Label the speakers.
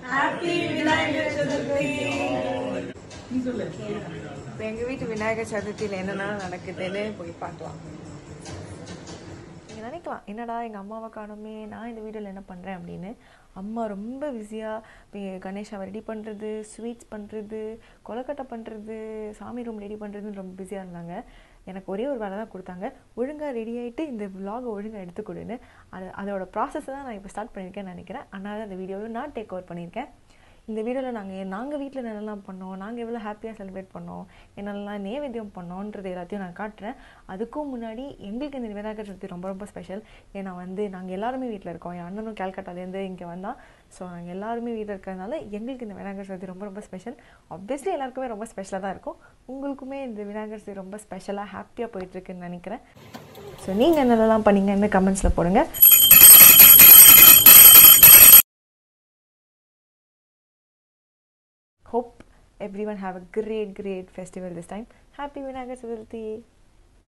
Speaker 1: இப்போ எங்கள் வீட்டு விநாயகர் சதுர்த்தியில் என்னென்ன நடக்குதுன்னு போய் பார்க்கலாம் நீங்கள் நினைக்கலாம் என்னடா எங்கள் அம்மாவை காணுமே நான் இந்த வீடியோவில் என்ன பண்ணுறேன் அப்படின்னு அம்மா ரொம்ப பிஸியாக கணேஷாவை ரெடி பண்ணுறது ஸ்வீட்ஸ் பண்ணுறது கொலக்கட்டை பண்ணுறது சாமி ரூம் ரெடி பண்ணுறதுன்னு ரொம்ப பிஸியாக இருந்தாங்க எனக்கு ஒரே ஒரு வேலை தான் கொடுத்தாங்க ஒழுங்காக ரெடி ஆகிட்டு இந்த vlog-அ ஒழுங்காக எடுத்து கொடுன்னு அது அதோட ப்ராசஸை தான் நான் இப்போ ஸ்டார்ட் பண்ணியிருக்கேன்னு நினைக்கிறேன் அதனால அந்த வீடியோவை நான் டேக் ஓவர் பண்ணியிருக்கேன் இந்த வீடியோவில் நாங்கள் நாங்கள் வீட்டில் என்னெல்லாம் பண்ணோம் நாங்கள் எவ்வளோ ஹாப்பியாக செலிப்ரேட் பண்ணோம் என்னெல்லாம் நேவேத்தியம் பண்ணோன்றது எல்லாத்தையும் நான் காட்டுறேன் அதுக்கும் முன்னாடி எங்களுக்கு இந்த விநாயகர் சதுர்த்தி ரொம்ப ரொம்ப ஸ்பெஷல் ஏன்னா வந்து நாங்கள் எல்லாருமே வீட்டில் இருக்கோம் என் அண்ணனும் கேல்கட்டாலேருந்து இங்கே வந்தான் ஸோ நாங்கள் எல்லாருமே வீட்டில் இருக்கிறதுனால எங்களுக்கு இந்த விநாயகர் சதுர்த்தி ரொம்ப ரொம்ப ஸ்பெஷல் ஆப்வியஸ்லி எல்லாருக்குமே ரொம்ப ஸ்பெஷலாக தான் இருக்கும் உங்களுக்குமே இந்த விநாயகர் சதுர்த்தி ரொம்ப ஸ்பெஷலாக ஹாப்பியாக போயிட்டுருக்குன்னு நினைக்கிறேன் ஸோ நீங்கள் என்னென்னலாம் பண்ணீங்கன்னு கமெண்ட்ஸில் போடுங்க hope everyone have a great great festival this time happy vinayagar chaturthi